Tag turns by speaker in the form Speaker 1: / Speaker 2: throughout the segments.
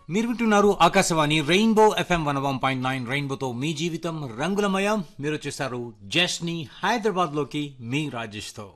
Speaker 1: మీరు వింటున్నారు Akashvani rainbow FM one one point nine రెయిన్బోతో మీ జీవితం రంగులమయం మీరు వచ్చేసారు జస్ని హైదరాబాద్ లోకి మీ రాజేష్తో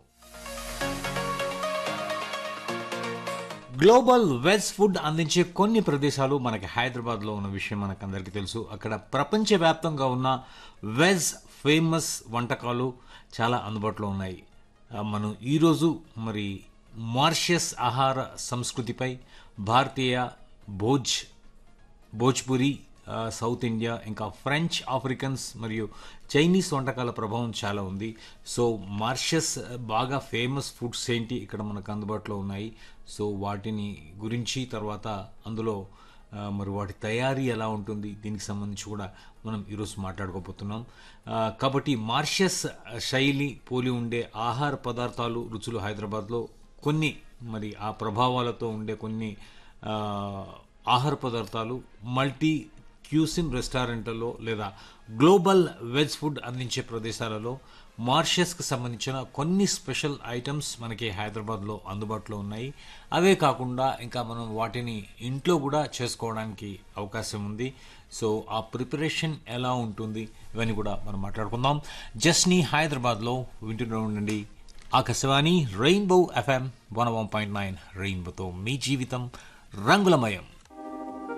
Speaker 1: గ్లోబల్ వెజ్ ఫుడ్ అందించే కొన్ని ప్రదేశాలు మనకి హైదరాబాద్లో ఉన్న విషయం మనకు అందరికీ తెలుసు అక్కడ ప్రపంచవ్యాప్తంగా ఉన్న వెజ్ ఫేమస్ వంటకాలు చాలా అందుబాటులో ఉన్నాయి ఆ, మనం ఈరోజు మరి మార్షియస్ ఆహార సంస్కృతిపై భారతీయ భోజ్ భోజ్పురి ఆ, సౌత్ ఇండియా ఇంకా ఫ్రెంచ్ ఆఫ్రికన్స్ మరియు చైనీస్ వంటకాల ప్రభావం చాలా ఉంది సో మార్షస్ బాగా ఫేమస్ ఫుడ్స్ ఏంటి ఇక్కడ మనకు అందుబాటులో ఉన్నాయి సో వాటిని గురించి తర్వాత అందులో ఆ, మరి వాటి తయారీ ఎలా ఉంటుంది దీనికి సంబంధించి కూడా మనం ఈరోజు మాట్లాడుకోబోతున్నాం ఆ, కాబట్టి మార్షస్ శైలి పోలి ఉండే ఆహార పదార్థాలు రుచులు హైదరాబాద్లో కొన్ని మరి ఆ ప్రభావాలతో ఉండే కొన్ని ఆ, ఆహార పదార్థాలు మల్టీ క్యూసిన్ రెస్టారెంట్లలో లేదా గ్లోబల్ వెజ్ ఫుడ్ అందించే ప్రదేశాలలో మార్షస్కి సంబంధించిన కొన్ని స్పెషల్ ఐటమ్స్ మనకి హైదరాబాద్లో అందుబాటులో ఉన్నాయి అవే కాకుండా ఇంకా మనం వాటిని ఇంట్లో కూడా చేసుకోవడానికి అవకాశం ఉంది సో ఆ ప్రిపరేషన్ ఎలా ఉంటుంది ఇవన్నీ కూడా మనం మాట్లాడుకుందాం జస్ని హైదరాబాద్లో వింటూనే ఉండండి Akashvani rainbow FM one one point nine రెయిన్బోతో మీ జీవితం రంగులమయం